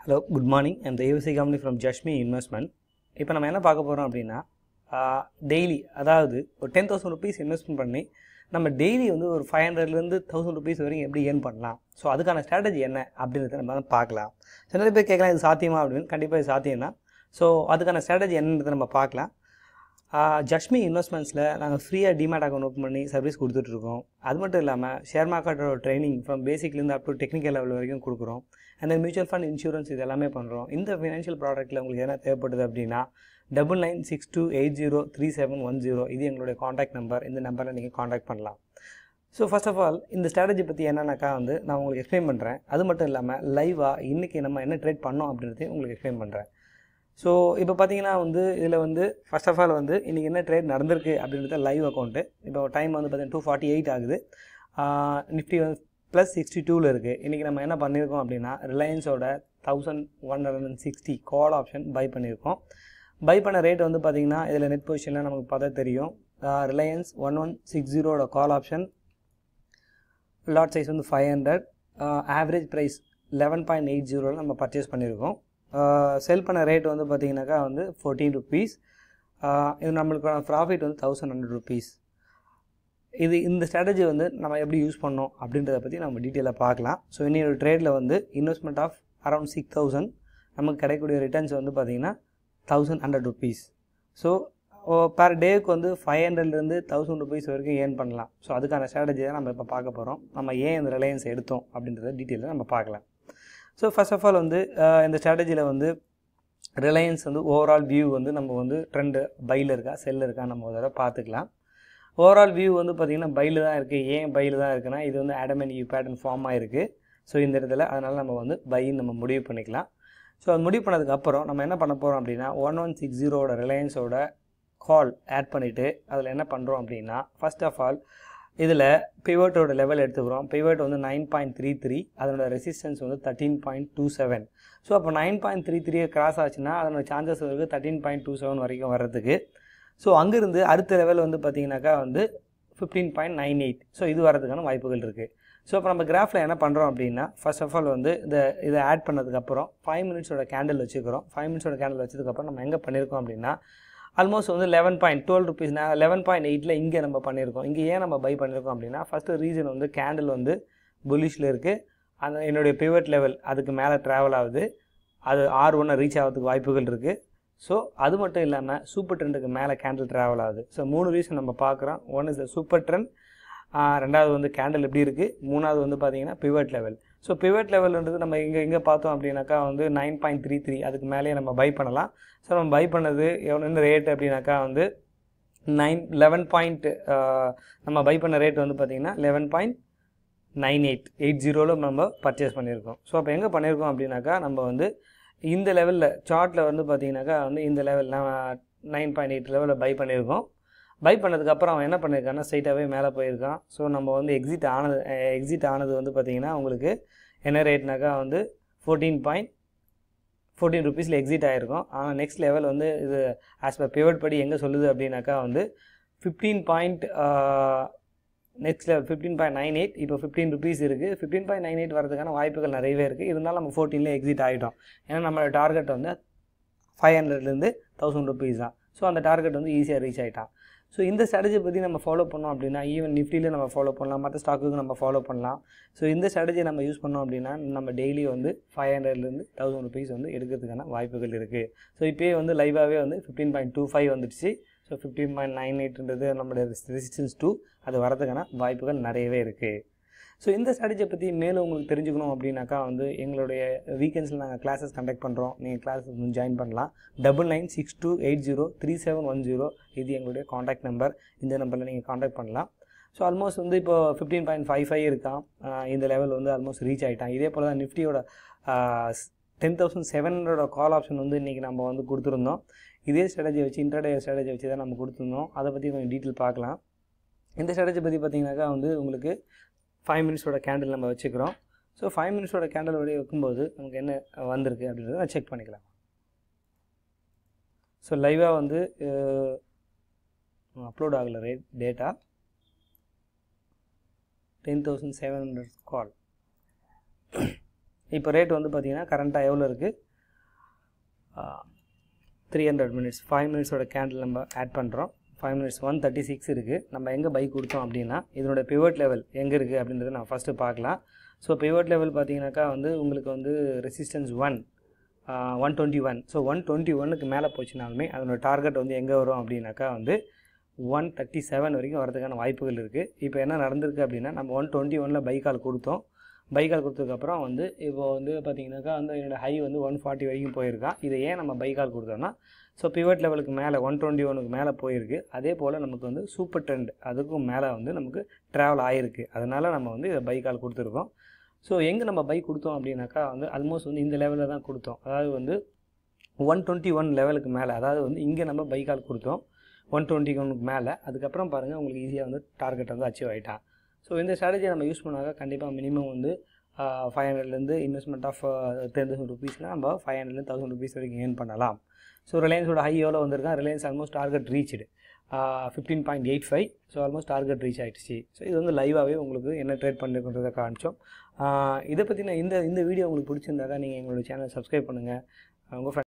hello good morning அந்த ABC company from Jashmi investment இப்போ நம்ம என்ன பார்க்க போகிறோம் அப்படின்னா டெய்லி அதாவது ஒரு டென் தௌசண்ட் ருபீஸ் இன்வெஸ்ட்மெண்ட் பண்ணி நம்ம டெய்லி வந்து ஒரு ஃபைவ் ஹண்ட்ரட்லேருந்து தௌசண்ட் ருபீஸ் வரைக்கும் எப்படி ஏர்ன் பண்ணலாம் ஸோ அதுக்கான ஸ்ட்ராட்டஜி என்ன அப்படின்றத நம்ம வந்து பார்க்கலாம் ஸோ நிறைய பேர் கேட்கலாம் இது சாத்தியமா அப்படின்னு கண்டிப்பாக இது சாத்தியம் தான் ஸோ அதுக்கான ஸ்ட்ராட்டஜி என்னன்றதை நம்ம பார்க்கலாம் ஜஷ்மி இன்வெஸ்ட்மெண்ட்ஸில் நாங்கள் ஃப்ரீயாக டிமேட் அக்கௌண்ட் ஓப்பன் பண்ணி சர்வீஸ் கொடுத்துட்ருக்கோம் அது மட்டும் இல்லாமல் ஷேர் மார்க்கெட்டோட ட்ரைனிங் ஃப்ரம் பேசிக்லேருந்து அப் டு டெக்னிக்கல் லெவல் வரைக்கும் கொடுக்குறோம் அந்த மியூச்சுவல் ஃபண்ட் இன்சூரன்ஸ் இது எல்லாமே பண்ணுறோம் இந்த ஃபினான்ஷியல் ப்ராடக்ட்டில் உங்களுக்கு என்ன தேவைப்படுது அப்படின்னா double nine six two eight zero three seven one zero இது எங்களுடைய காண்டாக்ட் நம்பர் இந்த நம்பரில் நீங்கள் காண்டாக்ட் பண்ணலாம் ஸோ ஃபர்ஸ்ட் ஆஃப் ஆல் இந்த ஸ்ட்ராட்டஜி பற்றி என்னன்னாக்கா வந்து நான் உங்களுக்கு எக்ஸ்பிளைன் பண்ணுறேன் அது மட்டும் இல்லாமல் லைவாக இன்றைக்கி நம்ம என்ன ட்ரேட் பண்ணோம் அப்படின்றதையும் உங்களுக்கு எக்ஸ்பிளைன் பண்ணுறேன் ஸோ இப்போ பார்த்தீங்கன்னா வந்து இதில் வந்து ஃபர்ஸ்ட் ஆஃப் ஆல் வந்து இன்றைக்கி என்ன ட்ரேட் நடந்திருக்கு அப்படின்றது லைவ் அக்கௌண்ட்டு இப்போ டைம் வந்து பார்த்தீங்கன்னா டூ ஃபார்ட்டி எயிட் ஆகுது நிஃப்டி வந்து ப்ளஸ் சிக்ஸ்டி டூவில் இருக்குது இன்றைக்கி நம்ம என்ன பண்ணியிருக்கோம் அப்படின்னா ரிலையன்ஸோட thousand one hundred and sixty call option buy பண்ணியிருக்கோம் பை பண்ண ரேட் வந்து பார்த்திங்கன்னா இதில் நெட் பொசிஷனில் நமக்கு பார்த்தா தெரியும் ரிலையன்ஸ் ஒன் ஒன் சிக்ஸ் ஜீரோட கால் ஆப்ஷன் லாட் சைஸ் வந்து five hundred average price eleven point eight ஜீரோவில் நம்ம பர்ச்சேஸ் பண்ணியிருக்கோம் செல் பண்ண ரேட் வந்து பார்த்திங்கனாக்கா வந்து ஃபோர்டீன் ருபீஸ் இது நம்மளுக்கான ப்ராஃபிட் வந்து தௌசண்ட் ஹண்ட்ரட் ருபீஸ் இது இந்த ஸ்ட்ராட்டஜி வந்து நம்ம எப்படி யூஸ் பண்ணோம் அப்படின்றத பற்றி நம்ம டீட்டெயிலாக பார்க்கலாம் ஸோ இன்னொரு ட்ரேடில் வந்து investment of around six thousand நமக்கு கிடைக்கக்கூடிய ரிட்டர்ன்ஸ் வந்து பார்த்திங்கன்னா thousand hundred rupees so per டேவுக்கு வந்து ஃபைவ் ஹண்ட்ரட்லேருந்து தௌசண்ட் ருபீஸ் வரைக்கும் ஏர்ன் பண்ணலாம் ஸோ அதுக்கான ஸ்ட்ராட்டஜி தான் நம்ம இப்போ பார்க்க போகிறோம் நம்ம ஏன் இந்த ரிலையன்ஸ் எடுத்தோம் அப்படின்றத டீட்டெயிலாக நம்ம பார்க்கலாம் ஸோ ஃபர்ஸ்ட் ஆஃப் ஆல் வந்து இந்த ஸ்ட்ராட்டஜியில் வந்து ரிலையன்ஸ் வந்து ஓவரால் வியூ வந்து நம்ம வந்து ட்ரெண்டு பையில் இருக்கா செல்லில் இருக்கா நம்ம ஒரு தடவை பார்த்துக்கலாம் ஓவரால் வியூ வந்து பார்த்திங்கன்னா பையில் தான் இருக்குது ஏன் பையில் தான் இருக்குன்னா இது வந்து ஆடமன் யூ பேட்டர்ன் ஃபார்ம் ஆகிருக்கு ஸோ இந்த இடத்துல அதனால் நம்ம வந்து பைன்னு நம்ம முடிவு பண்ணிக்கலாம் ஸோ அது முடிவு பண்ணதுக்கப்புறம் நம்ம என்ன பண்ண போகிறோம் அப்படின்னா ஒன் ஒன் சிக்ஸ் ஜீரோட ரிலையன்ஸோட கால் ஆட் பண்ணிவிட்டு அதில் என்ன பண்ணுறோம் அப்படின்னா ஃபஸ்ட் ஆஃப் ஆல் இதில் பிவட்டோட லெவல் எடுத்துக்கிறோம் பிவட் வந்து நைன் பாயிண்ட் த்ரீ த்ரீ அதனோட ரெசிஸ்டன்ஸ் வந்து thirteen point two seven so அப்போ nine point three three cross ஆச்சுன்னா அதனோட சான்சஸ் இருக்குது தேர்ட்டீன் பாயிண்ட் டூ செவன் வரைக்கும் வர்றதுக்கு ஸோ அங்கேருந்து அடுத்த லெவல் வந்து பார்த்தீங்கன்னாக்கா வந்து fifteen point nine eight so இது வரதுக்கான வாய்ப்புகள் இருக்குது ஸோ இப்போ நம்ம கிராஃபில் என்ன பண்ணுறோம் அப்படின்னா ஃபர்ஸ்ட் ஆஃப் ஆல் வந்து இந்த இதை ஆட் பண்ணதுக்கப்புறம் ஃபைவ் மினிட்ஸோட கேண்டில் வச்சுக்கிறோம் ஃபைவ் மினிட்ஸோட கேண்டில் வச்சதுக்கப்புறம் நம்ம எங்கே பண்ணியிருக்கோம் அப்படின்னா ஆல்மோஸ்ட் வந்து eleven point twelve rupees eleven point எயிட்டில் இங்கே நம்ம பண்ணியிருக்கோம் இங்கே ஏன் நம்ம பை பண்ணியிருக்கோம் அப்படின்னா ஃபஸ்ட்டு ரீசன் வந்து கேண்டில் வந்து புல்லிஷில் இருக்குது அந்த என்னுடைய பிவட் லெவல் அதுக்கு மேலே ட்ராவல் ஆகுது அது ஆர் ஒன்னை ரீச் ஆகிறதுக்கு வாய்ப்புகள் இருக்குது ஸோ அது மட்டும் இல்லாமல் சூப்பர் ட்ரெண்டுக்கு மேலே கேண்டில் ட்ராவல் ஆகுது ஸோ மூணு ரீசன் நம்ம பார்க்குறோம் one is the super trend ரெண்டாவது வந்து கேண்டில் எப்படி இருக்குது மூணாவது வந்து பார்த்தீங்கன்னா பிவட் லெவல் ஸோ பிவட் லெவல்ன்றது நம்ம இங்கே எங்கே பார்த்தோம் அப்படின்னாக்கா வந்து நைன் பாயிண்ட் த்ரீ த்ரீ அதுக்கு மேலேயே நம்ம பை பண்ணலாம் ஸோ நம்ம பை பண்ணது எவ்வளோ ரேட் அப்படின்னாக்கா வந்து நைன் லெவன் பாயிண்ட் நம்ம பை பண்ண ரேட் வந்து பார்த்திங்கன்னா eleven point nine eight eight ஜீரோவில் நம்ம பர்ச்சேஸ் பண்ணியிருக்கோம் ஸோ அப்போ எங்கே பண்ணியிருக்கோம் அப்படின்னாக்கா நம்ம வந்து இந்த லெவலில் சார்ட்டில் வந்து பார்த்திங்கனாக்கா வந்து இந்த லெவல் நைன் பாயிண்ட் எயிட் லெவலில் பை பண்ணியிருக்கோம் பை பண்ணதுக்கப்புறம் அவன் என்ன பண்ணியிருக்கான்னா ஸ்ட்ரைட்டாகவே மேலே போயிருக்கான் ஸோ நம்ம வந்து எக்ஸிட் ஆனது எக்ஸிட் ஆனது வந்து பார்த்திங்கன்னா உங்களுக்கு என்ன ரேட்னாக்கா வந்து ஃபோர்டீன் பாயிண்ட் ஃபோர்டீன் ருபீஸில் எக்ஸிட் ஆகிருக்கும் ஆனால் நெக்ஸ்ட் லெவல் வந்து இது ஆஸ் பர் பிவட் படி எங்கே சொல்லுது அப்படின்னாக்கா வந்து fifteen point next level fifteen point nine eight இப்போ ஃபிஃப்டீன் ருபீஸ் இருக்குது ஃபிஃப்டீன் பாயிண்ட் நைன் எயிட் வரதுக்கான வாய்ப்புகள் நிறையவே இருக்குது இருந்தாலும் நம்ம ஃபோர்டீனில் எக்ஸிட் ஆகிட்டோம் ஏன்னா நம்மளோட டார்கெட் வந்து ஃபைவ் ஹண்ட்ரட்லேருந்து தௌசண்ட் ருபீஸ் தான் ஸோ அந்த டார்கெட் வந்து ஈஸியாக ரீச் ஆகிட்டான் ஸோ இந்த ஸ்ட்ராட்டஜி பற்றி நம்ம ஃபாலோ பண்ணோம் அப்படின்னா ஈவன் நிஃப்டியில் நம்ம ஃபாலோ பண்ணலாம் மற்ற ஸ்டாக்குக்கு நம்ம ஃபாலோ பண்ணலாம் ஸோ இந்த ஸ்ட்ராட்டஜி நம்ம யூஸ் பண்ணோம் அப்படின்னா நம்ம டெய்லி வந்து ஃபைவ் ஹண்ட்ரட்லேருந்து தௌசண்ட் ருபீஸ் வந்து எடுக்கிறதுக்கான வாய்ப்புகள் இருக்குது ஸோ இப்போயே வந்து லைவாகவே வந்து ஃபிஃப்டீன் பாயிண்ட் டூ ஃபைவ் வந்துடுச்சு ஸோ ஃபிஃப்டீன் பாயிண்ட் நைன் எயிட்ன்றது நம்மளுடைய ரெசிஸ்டன்ஸ் டூ அது வரதுக்கான வாய்ப்புகள் நிறையவே இருக்குது ஸோ இந்த ஸ்ட்ராட்டஜியை பற்றி மேலும் உங்களுக்கு தெரிஞ்சுக்கணும் அப்படின்னாக்கா வந்து எங்களுடைய வீக்கெண்ட்ஸில் நாங்கள் கிளாஸஸ் கண்டக்ட் பண்ணுறோம் நீங்கள் கிளாஸஸ் வந்து ஜாயின் பண்ணலாம் double nine six two eight zero three seven one zero இது எங்களுடைய காண்டாக்ட் நம்பர் இந்த நம்பரில் நீங்கள் காண்டாக்ட் பண்ணலாம் ஸோ ஆல்மோஸ்ட் வந்து இப்போ ஃபிஃப்டீன் பாயிண்ட் ஃபைவ் ஃபைவ் இருக்கான் இந்த லெவல் வந்து ஆல்மோஸ்ட் ரீச் ஆகிட்டான் இதே போல் தான் நிஃப்டியோட ten thousand seven hundred call option வந்து இன்றைக்கி நம்ம வந்து கொடுத்துருந்தோம் இதே ஸ்ட்ராட்டஜி வச்சு இன்டர்டே ஸ்ட்ராட்டஜி வச்சு தான் நம்ம கொடுத்துருந்தோம் அதை பற்றி கொஞ்சம் டீட்டெயில் பார்க்கலாம் இந்த ஸ்ட்ராட்டஜி பற்றி பார்த்தீங்கன்னாக்கா வந்து உங்களுக்கு ஃபைவ் மினிட்ஸோட கேண்டில் நம்ம வச்சுக்கிறோம் ஸோ ஃபைவ் மினிட்ஸோட கேண்டில் வழியே வைக்கும்போது நமக்கு என்ன வந்திருக்கு அப்படின்றத நான் செக் பண்ணிக்கலாம் ஸோ லைவாக வந்து அப்லோட் ஆகலை rate data ten thousand seven hundred call இப்போ ரேட் வந்து பார்த்தீங்கன்னா கரண்ட்டாக எவ்வளோ இருக்குது த்ரீ ஹண்ட்ரட் மினிட்ஸ் ஃபைவ் மினிட்ஸோட கேண்டில் நம்ம ஆட் பண்ணுறோம் five minutes one thirty six இருக்குது நம்ம எங்கே பைக் கொடுத்தோம் அப்படின்னா இதனோட பிவட் லெவல் எங்கே இருக்குது அப்படின்றத நான் ஃபஸ்ட்டு பார்க்கலாம் ஸோ பிவட் லெவல் பார்த்தீங்கன்னாக்கா வந்து உங்களுக்கு வந்து resistance one one twenty one so one twenty ஒன்னுக்கு மேலே போச்சுனாலுமே அதனோட டார்கெட் வந்து எங்கே வரும் அப்படின்னாக்கா வந்து ஒன் தேர்ட்டி செவன் வரைக்கும் வரதுக்கான வாய்ப்புகள் இருக்குது இப்போ என்ன நடந்திருக்கு அப்படின்னா நம்ம ஒன் டுவெண்ட்டி ஒனில் பைக்கால் கொடுத்தோம் பைக்கால் கொடுத்ததுக்கப்புறம் வந்து இப்போ வந்து பார்த்தீங்கன்னாக்கா வந்து என்னோடய ஹை வந்து ஒன் ஃபார்ட்டி வரைக்கும் போயிருக்கான் இதை ஏன் நம்ம பைக்கால் கொடுத்தோம்னா ஸோ பிவட் லெவலுக்கு மேலே ஒன் டுவெண்ட்டி ஒனுக்கு மேலே போயிருக்கு அதே போல் நமக்கு வந்து சூப்பர் ட்ரெண்ட் அதுக்கும் மேலே வந்து நமக்கு ட்ராவல் ஆகிருக்கு அதனால் நம்ம வந்து இதை பைக்கால் கொடுத்துருக்கோம் ஸோ எங்கே நம்ம பைக் கொடுத்தோம் அப்படின்னாக்கா வந்து ஆல்மோஸ்ட் வந்து இந்த லெவலில் தான் கொடுத்தோம் அதாவது வந்து ஒன் டுவெண்ட்டி ஒன் லெவலுக்கு மேலே அதாவது வந்து இங்கே நம்ம பைக்கால் கொடுத்தோம் ஒன் டுவெண்ட்டி ஒனுக்கு மேலே அதுக்கப்புறம் பாருங்கள் உங்களுக்கு ஈஸியாக வந்து டார்கெட் வந்து அச்சீவ் ஆகிட்டான் ஸோ இந்த ஸ்ட்ராட்டஜியை நம்ம யூஸ் பண்ணாக்க கண்டிப்பாக மினிமம் வந்து ஃபைவ் ஹண்ட்ரட்லேருந்து இன்வெஸ்ட்மெண்ட் ஆஃப் டென் தௌசண்ட் ருபீஸ்னால் நம்ம ஃபைவ் ஹண்ட்ரட்லேருந்து தௌசண்ட் ருபீஸ் வரைக்கும் ஏர்ன் பண்ணலாம் ஸோ ரிலையன்ஸோட ஹை எவ்வளோ வந்திருக்கான் Reliance almost target reached fifteen point eight five so almost target reach ஆகிடுச்சு ஸோ இது வந்து லைவாகவே உங்களுக்கு என்ன ட்ரேட் பண்ணிருக்கிறத காமிச்சோம் இதை பற்றின இந்த இந்த வீடியோ உங்களுக்கு பிடிச்சிருந்தாக்கா நீங்கள் எங்களோட சேனல் சப்ஸ்கிரைப் பண்ணுங்கள் உங்கள்